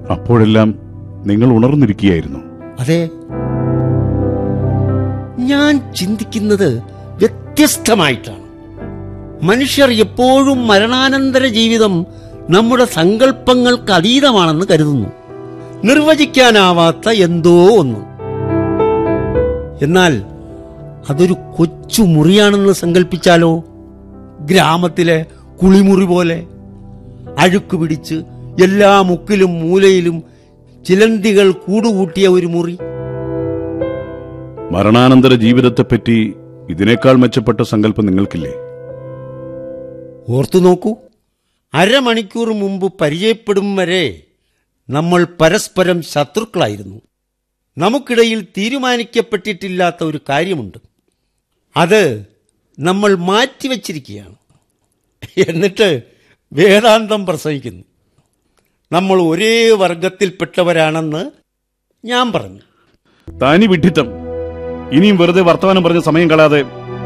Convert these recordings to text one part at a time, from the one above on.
അപ്പോഴെല്ലാം നിങ്ങൾ ഉണർന്നിരിക്കുകയായിരുന്നു അതെ ഞാൻ ചിന്തിക്കുന്നത് വ്യത്യസ്തമായിട്ടാണ് മനുഷ്യർ എപ്പോഴും മരണാനന്തര ജീവിതം നമ്മുടെ സങ്കല്പങ്ങൾക്ക് അതീതമാണെന്ന് കരുതുന്നു നിർവചിക്കാനാവാത്ത എന്തോ ഒന്ന് എന്നാൽ അതൊരു കൊച്ചു മുറിയാണെന്ന് സങ്കല്പിച്ചാലോ ഗ്രാമത്തിലെ കുളിമുറി പോലെ അഴുക്ക് പിടിച്ച് എല്ലാ മുക്കിലും മൂലയിലും ചിലന്തികൾ കൂടുകൂട്ടിയ ഒരു മുറി മരണാനന്തര ജീവിതത്തെപ്പറ്റി ഇതിനേക്കാൾ മെച്ചപ്പെട്ട സങ്കല്പം നിങ്ങൾക്കില്ലേ ഓർത്തു നോക്കൂ അരമണിക്കൂർ മുമ്പ് പരിചയപ്പെടും വരെ നമ്മൾ പരസ്പരം ശത്രുക്കളായിരുന്നു നമുക്കിടയിൽ തീരുമാനിക്കപ്പെട്ടിട്ടില്ലാത്ത ഒരു കാര്യമുണ്ട് അത് നമ്മൾ മാറ്റിവെച്ചിരിക്കുകയാണ് എന്നിട്ട് വേദാന്തം പ്രസംഗിക്കുന്നു നമ്മൾ ഒരേ വർഗത്തിൽപ്പെട്ടവരാണെന്ന് ഞാൻ പറഞ്ഞു താനി വിഡ്ഢിത്തം ഇനിയും വെറുതെ വർത്തമാനം പറഞ്ഞ് സമയം കളയാതെ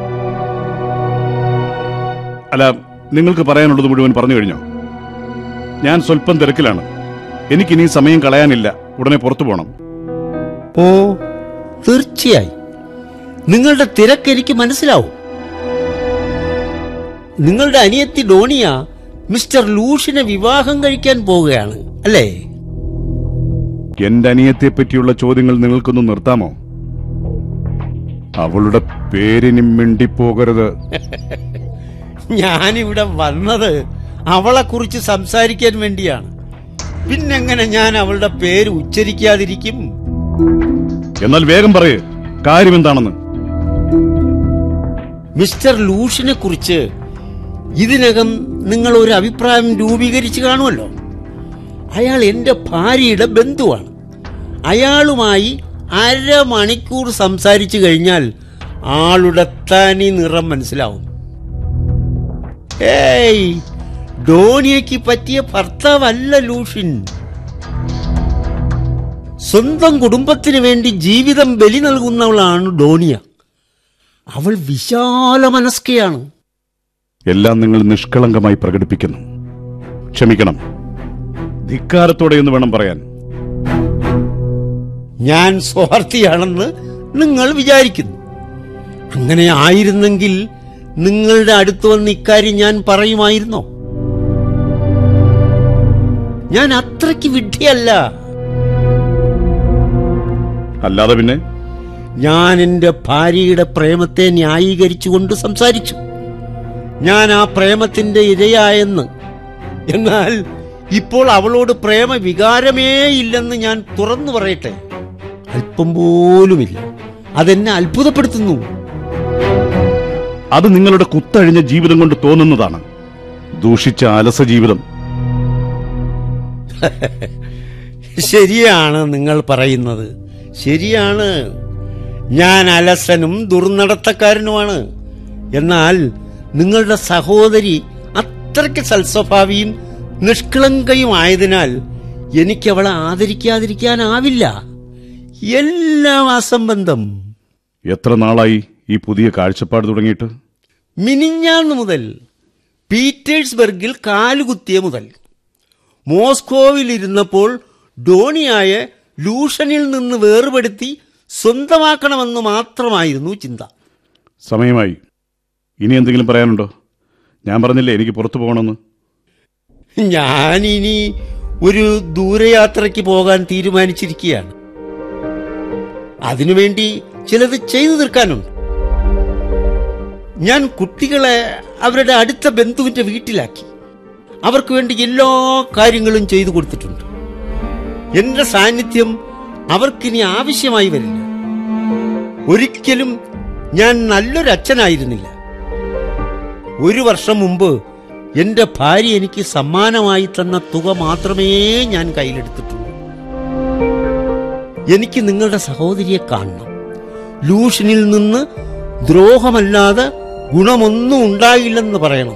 അല്ല നിങ്ങൾക്ക് പറയാനുള്ളത് മുഴുവൻ പറഞ്ഞു കഴിഞ്ഞോ ഞാൻ സ്വല്പം തിരക്കിലാണ് എനിക്കിനി സമയം കളയാനില്ല ഉടനെ പുറത്തു പോകണം ഓ തീർച്ചയായും നിങ്ങളുടെ തിരക്ക് എനിക്ക് മനസ്സിലാവും നിങ്ങളുടെ അനിയത്തി ഡോണിയ മിസ്റ്റർ ലൂഷിനെ വിവാഹം കഴിക്കാൻ പോവുകയാണ് അല്ലേ എന്റെ അനിയത്തെ പറ്റിയുള്ള ചോദ്യങ്ങൾ നിങ്ങൾക്കൊന്ന് നിർത്താമോ അവളുടെ പേരിനി മിണ്ടിപ്പോകരുത് ഞാനിവിടെ വന്നത് അവളെ കുറിച്ച് സംസാരിക്കാൻ വേണ്ടിയാണ് പിന്നെങ്ങനെ ഞാൻ അവളുടെ പേര് ഉച്ചരിക്കാതിരിക്കും എന്നാൽ വേഗം പറയേ കാര്യം എന്താണെന്ന് മിസ്റ്റർ ലൂഷിനെ കുറിച്ച് ഇതിനകം നിങ്ങൾ ഒരു അഭിപ്രായം രൂപീകരിച്ചു കാണുമല്ലോ അയാൾ എന്റെ ഭാര്യയുടെ ബന്ധുവാണ് അയാളുമായി അരമണിക്കൂർ സംസാരിച്ചു കഴിഞ്ഞാൽ ആളുടെ തനി നിറം മനസ്സിലാവും ഏയ് ഡോണിയയ്ക്ക് പറ്റിയ ഭർത്താവല്ല ലൂഷിൻ സ്വന്തം കുടുംബത്തിന് വേണ്ടി ജീവിതം ബലി നൽകുന്നവളാണ് ഡോണിയ അവൾ വിശാല മനസ്കയാണ് എല്ലാം നിങ്ങൾ നിഷ്കളങ്കമായി പ്രകടിപ്പിക്കുന്നു ക്ഷമിക്കണം ധിക്കാരത്തോടെ എന്ന് വേണം പറയാൻ ഞാൻ സ്വാർത്ഥിയാണെന്ന് നിങ്ങൾ വിചാരിക്കുന്നു അങ്ങനെ ആയിരുന്നെങ്കിൽ നിങ്ങളുടെ അടുത്ത് വന്ന് ഇക്കാര്യം ഞാൻ പറയുമായിരുന്നോ ഞാൻ അത്രയ്ക്ക് വിഡ്ഢിയല്ല അല്ലാതെ പിന്നെ ഞാൻ എന്റെ ഭാര്യയുടെ പ്രേമത്തെ ന്യായീകരിച്ചുകൊണ്ട് സംസാരിച്ചു ഞാൻ ആ പ്രേമത്തിന്റെ ഇരയായെന്ന് എന്നാൽ ഇപ്പോൾ അവളോട് പ്രേമ വികാരമേ ഇല്ലെന്ന് ഞാൻ തുറന്നു പറയട്ടെ അല്പം പോലുമില്ല അതെന്നെ അത്ഭുതപ്പെടുത്തുന്നു അത് നിങ്ങളുടെ കുത്തഴിഞ്ഞ ജീവിതം കൊണ്ട് തോന്നുന്നതാണ് ദൂഷിച്ച അലസ ജീവിതം ശരിയാണ് നിങ്ങൾ പറയുന്നത് ശരിയാണ് ഞാൻ അലസനും ദുർനടത്തക്കാരനുമാണ് എന്നാൽ നിങ്ങളുടെ സഹോദരി അത്രയ്ക്ക് സൽസ്വഭാവിയും നിഷ്കളങ്കയും ആയതിനാൽ എനിക്ക് അവളെ ആദരിക്കാതിരിക്കാനാവില്ല എല്ലാം അസംബന്ധം എത്ര നാളായി ഈ പുതിയ കാഴ്ചപ്പാട് തുടങ്ങിയിട്ട് മിനിഞ്ഞാന്ന് മുതൽ പീറ്റേഴ്സ്ബർഗിൽ കാലുകുത്തിയ മുതൽ മോസ്കോവിലിരുന്നപ്പോൾ ഡോണിയായ ലൂഷനിൽ നിന്ന് വേർപെടുത്തി സ്വന്തമാക്കണമെന്ന് മാത്രമായിരുന്നു ചിന്ത സമയമായി ഇനി എന്തെങ്കിലും പറയാനുണ്ടോ ഞാൻ പറഞ്ഞില്ലേ എനിക്ക് പുറത്തു പോകണമെന്ന് ഞാനിനി ഒരു ദൂരയാത്രയ്ക്ക് പോകാൻ തീരുമാനിച്ചിരിക്കുകയാണ് അതിനുവേണ്ടി ചിലത് ചെയ്തു തീർക്കാനുണ്ട് ഞാൻ കുട്ടികളെ അവരുടെ അടുത്ത ബന്ധുവിന്റെ വീട്ടിലാക്കി അവർക്ക് വേണ്ടി എല്ലാ കാര്യങ്ങളും ചെയ്തു കൊടുത്തിട്ടുണ്ട് എന്റെ സാന്നിധ്യം അവർക്കിനി ആവശ്യമായി വരില്ല ഒരിക്കലും ഞാൻ നല്ലൊരു അച്ഛനായിരുന്നില്ല ഒരു വർഷം മുമ്പ് എന്റെ ഭാര്യ എനിക്ക് സമ്മാനമായി തന്ന തുക മാത്രമേ ഞാൻ കയ്യിലെടുത്തിട്ടുള്ളൂ എനിക്ക് നിങ്ങളുടെ സഹോദരിയെ കാണണം ലൂഷനിൽ നിന്ന് ദ്രോഹമല്ലാതെ ഗുണമൊന്നും ഉണ്ടായില്ലെന്ന് പറയണം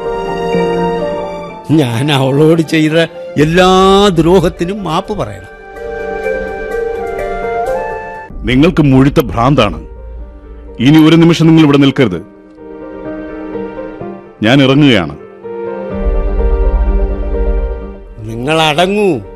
ഞാൻ അവളോട് ചെയ്ത എല്ലാ ദ്രോഹത്തിനും മാപ്പ് പറയണം നിങ്ങൾക്ക് മുഴുത്ത ഭ്രാന്താണ് ഇനി ഒരു നിമിഷം നിങ്ങൾ ഇവിടെ നിൽക്കരുത് ഞാൻ ഇറങ്ങുകയാണ് നിങ്ങൾ അടങ്ങൂ